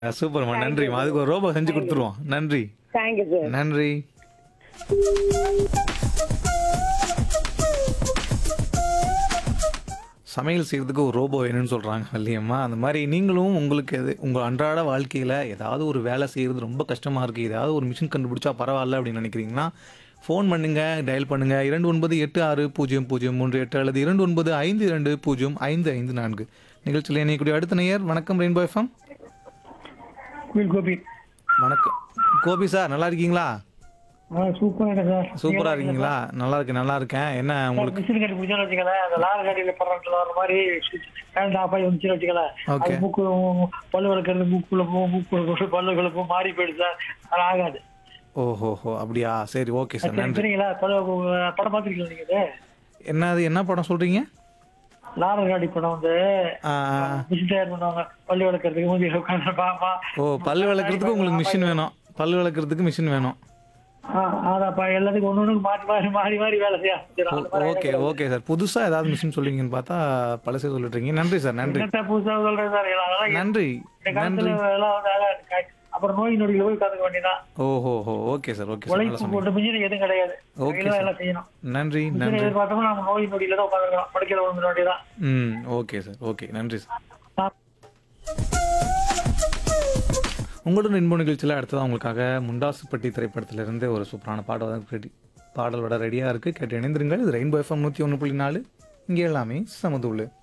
சூப்பர்மா நன்றிம்மா அதுக்கு ஒரு ரோபோ செஞ்சு கொடுத்துருவோம் நன்றி தேங்க்யூ சார் நன்றி சமையல் செய்யறதுக்கு ஒரு ரோபோ வேணும்னு சொல்கிறாங்க இல்லையம்மா அந்த மாதிரி நீங்களும் உங்களுக்கு எது உங்கள் அன்றாட வாழ்க்கையில் ஏதாவது ஒரு வேலை செய்கிறது ரொம்ப கஷ்டமாக இருக்குது ஏதாவது ஒரு மிஷின் கண்டுபிடிச்சா பரவாயில்ல அப்படின்னு நினைக்கிறீங்கன்னா ஃபோன் பண்ணுங்க டயல் பண்ணுங்க இரண்டு ஒன்பது எட்டு ஆறு பூஜ்ஜியம் பூஜ்ஜியம் மூன்று எட்டு அல்லது இரண்டு ஒன்பது ஐந்து இரண்டு பூஜ்ஜியம் ஐந்து ஐந்து நான்கு நிகழ்ச்சியில் இணையக்கூடிய அடுத்த நேயர் வணக்கம் ரெயின்போ எஃப்எம் கோவில் கோபி வணக்கம் கோபி சார் நல்லா இருக்கீங்களா ஆ சூப்பராக இருக்கு சார் சூப்பரா இருக்கீங்களா நல்லா இருக்கேன் நல்லா இருக்கேன் என்ன உங்களுக்கு மிஷின் கட்டி முடிச்சாலும் வச்சுக்கலேன் அந்த லாரி கட்டியில படுறதுல வர மாதிரி கரண்ட் ஆஃப் ஆகி வந்துச்சுன்னு வச்சுக்கலேன் Okay. அது மூக்கு பல்லு வளர்க்கறது மூக்குள்ள போகும் மூக்குள்ள பல்லுகளுக்கு போகும் மாறி போயிடுது சார் அது ஆகாது ஓஹோஹோ அப்படியா சரி ஓகே சார் நன்றி சரிங்களா படம் படம் பார்த்துருக்கீங்களா நீங்க இது என்னது என்ன படம் சொல்றீங்க லாரி காடி படம் வந்து ஆ, மிஷின் தயார் பண்ணுவாங்க பல்லு வளர்க்கறதுக்கு மூஞ்சி உட்காந்து பாப்பா ஓ பல் விளக்குறதுக்கு உங்களுக்கு மிஷின் வேணும் பல் விளக்குறதுக்கு மிஷின் வேணும் அதான்ப்பா எல்லாத்துக்கும் ஒன்று ஒன்று மாறி மாறி மாறி மாறி வேலை செய்ய ஆரம்பிச்சிடும். அந்த மாதிரி ஓகே ஓகே சார் புதுசா ஏதாவது மிஷின் சொல்லுவீங்கன்னு பார்த்தா பழசே சொல்லிட்டுருக்கீங்க நன்றி சார் நன்றி என்னத்த புதுசா சொல்றேன் சார் எல்லாம் அதெல்லாம் நன்றி இந்த நன்றி காலத்துல எல்லாம் வந்து அதான் இருக்கு. அப்புறம் நோய் நொடியில் போய் கத்துக்க வேண்டியதான் ஓஹோஹோ ஓகே சார் ஓகே சார் நல்லா உழைப்பு சொன்னீங்க போட்டு மிஞ்சின எதுவும் கிடையாது Okay, கையில sir. எல்லாம் செய்யணும் நன்றி மிஞ்சின நன்றி எதிர்பார்த்தோம்னா நம்ம நோய் நொடியில தான் உட்காந்துருக்கணும் படுக்கையில விழுந்துட வேண்டியதான் ம் ஓகே சார் ஓகே நன்றி சார் ஆ. உங்களுடன் இன்ப நிகழ்ச்சியில் அடுத்ததாக உங்களுக்காக முண்டாசுப்பட்டி திரைப்படத்திலிருந்து ஒரு சூப்பரான பாடல் ரெடி பாடலோட ரெடியாக இருக்குது கேட்டு இணைந்திருங்கள் இது ரெயின்போ எஃப்எம் நூற்றி ஒன்று புள்ளி நாலு இங்கே எல்லாமே சமதுள்ளு